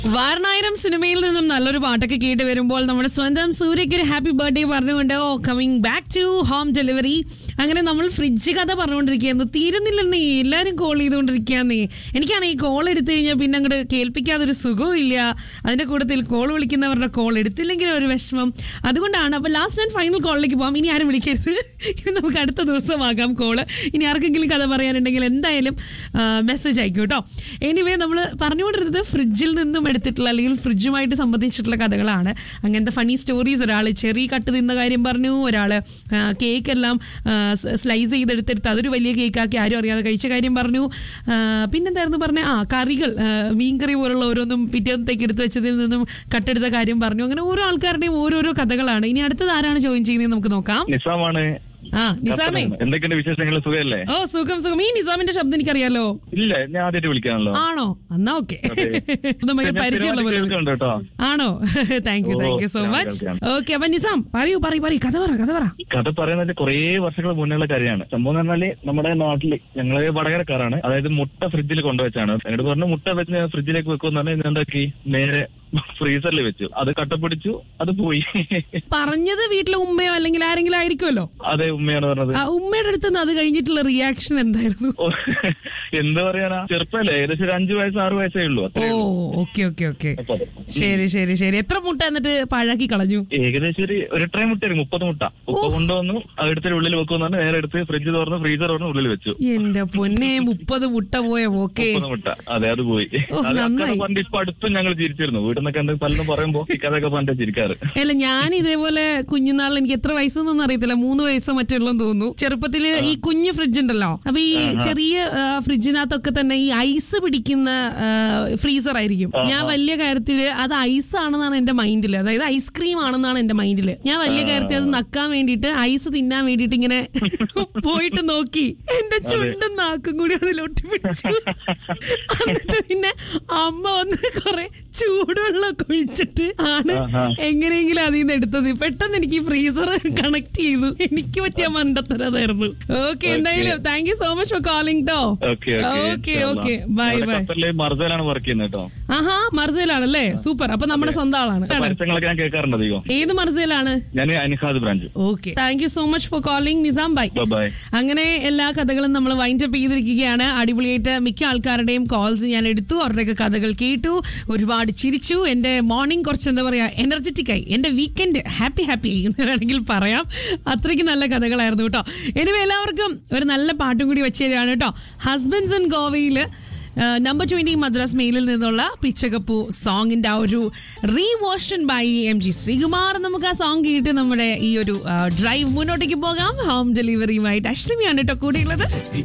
വാരണായിരം സിനിമയിൽ നിന്നും നല്ലൊരു പാട്ടൊക്കെ കേട്ട് വരുമ്പോൾ നമ്മുടെ സ്വന്തം സൂര്യയ്ക്ക് ഒരു ഹാപ്പി ബർത്ത്ഡേ പറഞ്ഞുകൊണ്ട് oh coming back to home delivery അങ്ങനെ നമ്മൾ ഫ്രിഡ്ജ് കഥ പറഞ്ഞുകൊണ്ടിരിക്കുകയായിരുന്നു തീരുന്നില്ലെന്നേ എല്ലാവരും കോൾ ചെയ്തുകൊണ്ടിരിക്കുകയെന്നേ എനിക്കാണ് ഈ കോൾ എടുത്തു കഴിഞ്ഞാൽ പിന്നെ അങ്ങോട്ട് കേൾപ്പിക്കാതെ ഒരു സുഖവും ഇല്ല അതിന്റെ കൂട്ടത്തിൽ കോൾ വിളിക്കുന്നവരുടെ കോൾ എടുത്തില്ലെങ്കിൽ ഒരു വിഷമം അതുകൊണ്ടാണ് അപ്പൊ ലാസ്റ്റ് ആൻഡ് ഫൈനൽ കോളിലേക്ക് പോകാം ഇനി ആരും വിളിക്കരുത് ഇനി നമുക്ക് അടുത്ത ദിവസമാകാം കോള് ഇനി ആർക്കെങ്കിലും കഥ പറയാനുണ്ടെങ്കിൽ എന്തായാലും മെസ്സേജ് അയക്കും കേട്ടോ എനിവേ നമ്മൾ പറഞ്ഞുകൊണ്ടിരുന്നത് ഫ്രിഡ്ജിൽ നിന്നും എടുത്തിട്ടുള്ള അല്ലെങ്കിൽ ഫ്രിഡ്ജുമായിട്ട് സംബന്ധിച്ചിട്ടുള്ള കഥകളാണ് അങ്ങനത്തെ ഫണി സ്റ്റോറീസ് ഒരാൾ ചെറിയ കട്ട് തിന്ന കാര്യം പറഞ്ഞു ഒരാൾ കേക്ക് എല്ലാം സ്ലൈസ് ചെയ്തെടുത്തെടുത്ത് അതൊരു വലിയ കേക്കാക്കി ആരും അറിയാതെ കഴിച്ച കാര്യം പറഞ്ഞു ആ, പിന്നെന്തായിരുന്നു പറഞ്ഞ ആ കറികൾ ആ, മീൻകറി പോലുള്ള ഓരോന്നും പിറ്റേന്നത്തേക്ക് എടുത്ത് വെച്ചതിൽ നിന്നും കട്ടെടുത്ത കാര്യം പറഞ്ഞു അങ്ങനെ ഓരോ ആൾക്കാരുടെയും ഓരോരോ കഥകളാണ് ഇനി അടുത്തത് ആരാണ് ജോയിൻ ചെയ്യുന്നത് നമുക്ക് നോക്കാം നിസാമാണ് ആ നിസാമേ എന്തൊക്കെയുണ്ട് വിശേഷങ്ങൾ സുഖമല്ലേ ഓ സുഖം സുഖം ഈ നിസാമിന്റെ ശബ്ദം എനിക്കറിയാലോ ഇല്ല ഞാൻ ആദ്യമായിട്ട് വിളിക്കാണല്ലോ ആണോ എന്നാ ഓക്കെ അതെ. ഭയങ്കര ഞാൻ പരിചയമുള്ള സ്ഥിരമായിട്ട് പോലെ കേൾക്കുന്നുണ്ട് കേട്ടോ ആണോ thank you oh, thank you so കേൾക്കാം, മച്ച് കേൾക്കാം. ഓക്കെ അപ്പൊ നിസാം പറയൂ പറയൂ പറയൂ കഥ പറ കഥ പറ കഥ പറയുന്നത് കുറേ വർഷങ്ങൾ മുന്നുള്ള കാര്യമാണ് സംഭവം എന്ന് പറഞ്ഞാല് നമ്മുടെ നാട്ടില് ഞങ്ങള് വടകരക്കാരാണ് അതായത് മുട്ട ഫ്രിഡ്ജിൽ കൊണ്ടുവച്ചാണ് എന്നോട് പറഞ്ഞു മുട്ട വെച്ച് ഞാൻ ഫ്രിഡ്ജിലേക്ക് വെക്കുമെന്ന് പറഞ്ഞാൽ ഞാൻ എന്താക്കി നേരെ ഫ്രീസറിൽ വെച്ചു അത് കട്ടപ്പിടിച്ചു അത് പോയി പറഞ്ഞത് വീട്ടിലെ ഉമ്മയോ അല്ലെങ്കിൽ ആരെങ്കിലും ആയിരിക്കുമല്ലോ അതെ ഉമ്മയാണ് പറഞ്ഞത് ആ ഉമ്മയുടെ അടുത്ത് നിന്ന് അത് കഴിഞ്ഞിട്ടുള്ള റിയാക്ഷൻ എന്തായിരുന്നു ഓ, എന്താ പറയാനാ ചെറുപ്പല്ലേ ഏകദേശം ഒരു അഞ്ചു വയസ്സ് ആറു വയസ്സേ ഉള്ളൂ ഓ അത്രേ ഉള്ളൂ. ഓക്കെ ഓക്കെ ഓക്കെ അപ്പൊ അത്. ശരി ശരി ശരി എത്ര മുട്ട എന്നിട്ട് പാഴാക്കി കളഞ്ഞു ഏകദേശം ഒരു ഒരു ട്രേ മുട്ട മുപ്പത് മുട്ട ഉപ്പ കൊണ്ടുവന്നു അതെടുത്ത് ഉള്ളിൽ വെക്കുമെന്ന് പറഞ്ഞ് നേരെ എടുത്ത് ഫ്രിഡ്ജ് തുറന്ന് ഫ്രീസർ തുറന്ന് ഉള്ളിൽ വെച്ചു എന്റെ പൊന്നെ മുപ്പത് മുട്ട പോയ ഓക്കെ മുപ്പത് മുട്ട അതെ അത് പോയി ഓ, അത് നന്നായി. അക്കടെ പണ്ട് ഇപ്പൊ അടുത്തും ഞങ്ങൾ ചിരിച്ചിരുന്നു വീട്ടിൽ നിന്നൊക്കെ എന്തെങ്കിലും പലതും പറയുമ്പോ ഈ കഥയൊക്കെ പണ്ട് ചിരിക്കാറ് അല്ല ഞാൻ ഇതേപോലെ കുഞ്ഞുനാളിൽ എനിക്ക് എത്ര വയസ്സൊന്നും അറിയത്തില്ല മൂന്ന് വയസ്സോ മറ്റുള്ളൂ തോന്നുന്നു ചെറുപ്പത്തില് ഈ കുഞ്ഞു ഫ്രിഡ്ജ് ഉണ്ടല്ലോ അപ്പൊ ഈ ചെറിയ ആ, ഫ്രിഡ്ജിനകത്തൊക്കെ തന്നെ ഈ ഐസ് പിടിക്കുന്ന ഫ്രീസർ ആയിരിക്കും ഞാൻ വലിയ കാര്യത്തില് അത് ഐസ് ആണെന്നാണ് എന്റെ മൈൻഡില് അതായത് ഐസ്ക്രീം ആണെന്നാണ് എന്റെ മൈൻഡില് ഞാൻ വലിയ കാര്യത്തിൽ അത് നക്കാൻ വേണ്ടിയിട്ട് ഐസ് തിന്നാൻ വേണ്ടിയിട്ട് ഇങ്ങനെ പോയിട്ട് നോക്കി എന്റെ ചുണ്ടും നാക്കും കൂടി അതിലൊട്ടി പിടിച്ചു എന്നിട്ട് പിന്നെ അമ്മ വന്ന് കൊറേ ചൂടുവെള്ളമൊക്കെ ഒഴിച്ചിട്ട് ആണ് ആഹാ. എങ്ങനെയെങ്കിലും അതിൽ നിന്ന് എടുത്തത് പെട്ടെന്ന് എനിക്ക് ഈ ഫ്രീസർ കണക്ട് ചെയ്തു എനിക്ക് പറ്റിയ മണ്ടത്തരം അതായിരുന്നു ഓക്കെ എന്തായാലും thank you so much for calling ടോ okay okay okay bye bye ഖത്തറിലെ മർസയിലാണ് വർക്ക് ചെയ്യുന്നത് കേട്ടോ ആഹാ മർസയിലാണല്ലേ സൂപ്പർ അപ്പൊ നമ്മുടെ സ്വന്തം ആളാണ് പരസ്യങ്ങളൊക്കെ ഞാൻ കേൾക്കാറുണ്ട് അധികം ഏത് മർസയിലാണ് ഞാൻ അനിഹാദ് branch okay thank you so much for calling Nizam bye bye അങ്ങനെ എല്ലാ കഥകളും നമ്മൾ വൈൻഡ് അപ്പ് ചെയ്തിരിക്കുകയാണ് അടിപൊളിയായിട്ട് മിക്ക ആൾക്കാരുടെയും കോൾസ് ഞാൻ എടുത്തു അവരുടെയൊക്കെ കഥകൾ കേട്ടു ഒരുപാട് ചിരിച്ചു എന്റെ മോർണിംഗ് കുറച്ച് എന്താ പറയാ എനർജറ്റിക് ആയി എന്റെ വീക്കെൻഡ് ഹാപ്പി ഹാപ്പി ആയി എന്ന് വേണമെങ്കിൽ പറയാം അത്രയ്ക്ക് നല്ല കഥകളായിരുന്നു കേട്ടോ എനിവേ എല്ലാവർക്കും ഒരു നല്ല പാട്ടും കൂടി വെച്ച് തരികയാണ് കേട്ടോ ഹസ്ബൻഡ്സ് ആൻഡ് ഗോവയില് നമ്പർ ട്വന്റി മദ്രാസ് മെയിലിൽ നിന്നുള്ള പിച്ചകപ്പു സോങ്ങിന്റെ ആ ഒരു റീവോഷൻ ബൈ എം ജി ശ്രീകുമാർ നമുക്ക് ആ സോങ് കേട്ട് നമ്മുടെ ഈ ഒരു ഡ്രൈവ് മുന്നോട്ടേക്ക് പോകാം ഹോം ഡെലിവറിയുമായിട്ട് അഷ്ടമിയാണ് കേട്ടോ കൂടെയുള്ളത്